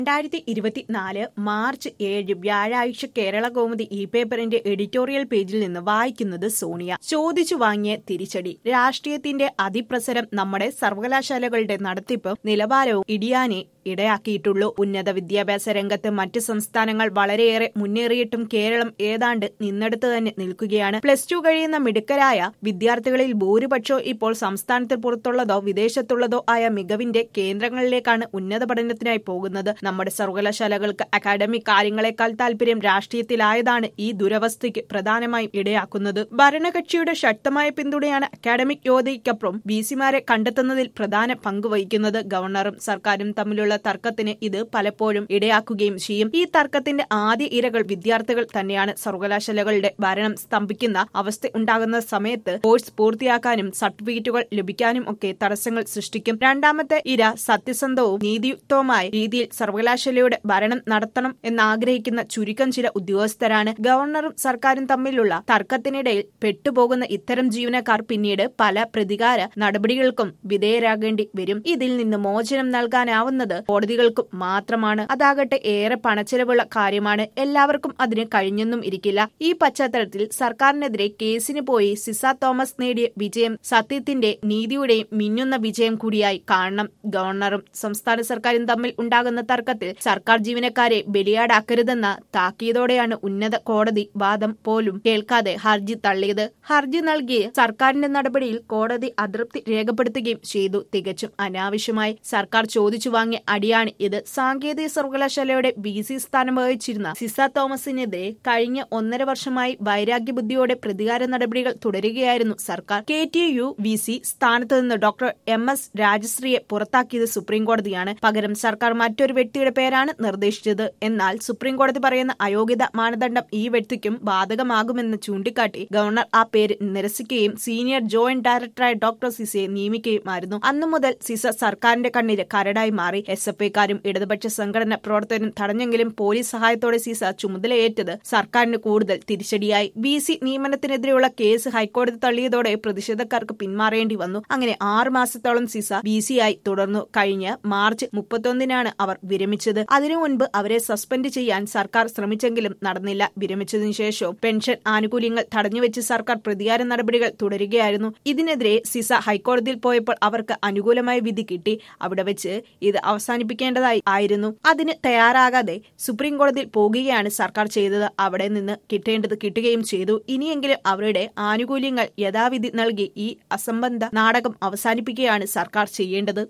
രണ്ടായിരത്തി ഇരുപത്തിനാല് മാർച്ച് ഏഴ് വ്യാഴാഴ്ച കേരള കൗമുദി ഇ പേപ്പറിന്റെ എഡിറ്റോറിയൽ പേജിൽ നിന്ന് വായിക്കുന്നത് സോണിയ ചോദിച്ചു വാങ്ങിയ തിരിച്ചടി രാഷ്ട്രീയത്തിന്റെ അതിപ്രസരം നമ്മുടെ സർവകലാശാലകളുടെ നടത്തിപ്പ് നിലവാരവും ഇടിയാനെ ഇടയാക്കിയിട്ടുള്ളൂ ഉന്നത വിദ്യാഭ്യാസ രംഗത്ത് മറ്റ് സംസ്ഥാനങ്ങൾ വളരെയേറെ മുന്നേറിയിട്ടും കേരളം ഏതാണ്ട് നിന്നെടുത്ത് തന്നെ നിൽക്കുകയാണ് പ്ലസ് ടു കഴിയുന്ന മിടുക്കരായ വിദ്യാർത്ഥികളിൽ ഭൂരിപക്ഷവും ഇപ്പോൾ സംസ്ഥാനത്തിന് പുറത്തുള്ളതോ വിദേശത്തുള്ളതോ ആയ മികവിന്റെ കേന്ദ്രങ്ങളിലേക്കാണ് ഉന്നത പഠനത്തിനായി പോകുന്നത് നമ്മുടെ സർവകലാശാലകൾക്ക് അക്കാഡമിക് കാര്യങ്ങളെക്കാൾ താല്പര്യം രാഷ്ട്രീയത്തിലായതാണ് ഈ ദുരവസ്ഥയ്ക്ക് പ്രധാനമായും ഇടയാക്കുന്നത് ഭരണകക്ഷിയുടെ ശക്തമായ പിന്തുണയാണ് അക്കാഡമിക് യോധയ്ക്കപ്പുറം വിസിമാരെ കണ്ടെത്തുന്നതിൽ പ്രധാന പങ്ക് വഹിക്കുന്നത് ഗവർണറും സർക്കാരും തമ്മിലുള്ള തർക്കത്തിന് ഇത് പലപ്പോഴും ഇടയാക്കുകയും ചെയ്യും ഈ തർക്കത്തിന്റെ ആദ്യ ഇരകൾ വിദ്യാർത്ഥികൾ തന്നെയാണ് സർവകലാശാലകളുടെ ഭരണം സ്തംഭിക്കുന്ന അവസ്ഥ ഉണ്ടാകുന്ന സമയത്ത് കോഴ്സ് പൂർത്തിയാക്കാനും സർട്ടിഫിക്കറ്റുകൾ ലഭിക്കാനും ഒക്കെ തടസ്സങ്ങൾ സൃഷ്ടിക്കും രണ്ടാമത്തെ ഇര സത്യസന്ധവും നീതിയുക്തവുമായ രീതിയിൽ സർവകലാശാലയുടെ ഭരണം നടത്തണം എന്നാഗ്രഹിക്കുന്ന ചുരുക്കം ചില ഉദ്യോഗസ്ഥരാണ് ഗവർണറും സർക്കാരും തമ്മിലുള്ള തർക്കത്തിനിടയിൽ പെട്ടുപോകുന്ന ഇത്തരം ജീവനക്കാർ പിന്നീട് പല പ്രതികാര നടപടികൾക്കും വിധേയരാകേണ്ടി വരും ഇതിൽ നിന്ന് മോചനം നൽകാനാവുന്നത് കോടതികൾക്കും മാത്രമാണ് അതാകട്ടെ ഏറെ പണച്ചെലവുള്ള കാര്യമാണ് എല്ലാവർക്കും അതിന് കഴിഞ്ഞെന്നും ഇരിക്കില്ല ഈ പശ്ചാത്തലത്തിൽ സർക്കാരിനെതിരെ കേസിന് പോയി സിസ തോമസ് നേടിയ വിജയം സത്യത്തിന്റെ നീതിയുടെയും മിന്നുന്ന വിജയം കൂടിയായി കാണണം ഗവർണറും സംസ്ഥാന സർക്കാരും തമ്മിൽ ഉണ്ടാകുന്ന തർക്കത്തിൽ സർക്കാർ ജീവനക്കാരെ ബലിയാടാക്കരുതെന്ന താക്കീതോടെയാണ് ഉന്നത കോടതി വാദം പോലും കേൾക്കാതെ ഹർജി തള്ളിയത് ഹർജി നൽകിയ സർക്കാരിന്റെ നടപടിയിൽ കോടതി അതൃപ്തി രേഖപ്പെടുത്തുകയും ചെയ്തു തികച്ചും അനാവശ്യമായി സർക്കാർ ചോദിച്ചു വാങ്ങിയ അടിയാണ് ഇത് സാങ്കേതിക സർവകലാശാലയുടെ വി സി സ്ഥാനം വഹിച്ചിരുന്ന സിസ തോമസിനെതിരെ കഴിഞ്ഞ ഒന്നര വർഷമായി വൈരാഗ്യബുദ്ധിയോടെ പ്രതികാര നടപടികൾ തുടരുകയായിരുന്നു സർക്കാർ K T U V C സ്ഥാനത്ത് നിന്ന് ഡോക്ടർ എം എസ് രാജശ്രീയെ പുറത്താക്കിയത് സുപ്രീം കോടതിയാണ് പകരം സർക്കാർ മറ്റൊരു വ്യക്തിയുടെ പേരാണ് നിർദ്ദേശിച്ചത് എന്നാൽ സുപ്രീം കോടതി പറയുന്ന അയോഗ്യത മാനദണ്ഡം ഈ വ്യക്തിക്കും ബാധകമാകുമെന്ന് ചൂണ്ടിക്കാട്ടി ഗവർണർ ആ പേര് നിരസിക്കുകയും സീനിയർ ജോയിന്റ് ഡയറക്ടറായ ഡോക്ടർ സിസയെ നിയമിക്കുകയുമായിരുന്നു അന്നു മുതൽ സിസ സർക്കാരിന്റെ കണ്ണില് കരടായി മാറി എസ് എഫ് ഐക്കാരും ഇടതുപക്ഷ സംഘടന പ്രവർത്തകരും തടഞ്ഞെങ്കിലും പോലീസ് സഹായത്തോടെ സിസ ചുമതലയേറ്റത് സർക്കാരിന് കൂടുതൽ തിരിച്ചടിയായി ബി സി നിയമനത്തിനെതിരെയുള്ള കേസ് ഹൈക്കോടതി തള്ളിയതോടെ പ്രതിഷേധക്കാർക്ക് പിന്മാറേണ്ടി വന്നു അങ്ങനെ ആറ് മാസത്തോളം സിസ ബി സി ആയി തുടർന്നു കഴിഞ്ഞ് മാർച്ച് മുപ്പത്തൊന്നിനാണ് അവർ വിരമിച്ചത് അതിനു മുൻപ് അവരെ സസ്പെൻഡ് ചെയ്യാൻ സർക്കാർ ശ്രമിച്ചെങ്കിലും നടന്നില്ല വിരമിച്ചതിനു ശേഷവും പെൻഷൻ ആനുകൂല്യങ്ങൾ തടഞ്ഞുവെച്ച് സർക്കാർ പ്രതികാര നടപടികൾ തുടരുകയായിരുന്നു ഇതിനെതിരെ സിസ ഹൈക്കോടതിയിൽ പോയപ്പോൾ അവർക്ക് അനുകൂലമായ വിധി കിട്ടി അവിടെ വെച്ച് ഇത് അവസാനിപ്പിക്കേണ്ടതായി ആയിരുന്നു അതിന് തയ്യാറാകാതെ സുപ്രീം കോടതിയിൽ പോകുകയാണ് സർക്കാർ ചെയ്തത് അവിടെ നിന്ന് കിട്ടേണ്ടത് കിട്ടുകയും ചെയ്തു ഇനിയെങ്കിലും അവരുടെ ആനുകൂല്യങ്ങൾ യഥാവിധി നൽകി ഈ അസംബന്ധ നാടകം അവസാനിപ്പിക്കുകയാണ് സർക്കാർ ചെയ്യേണ്ടത്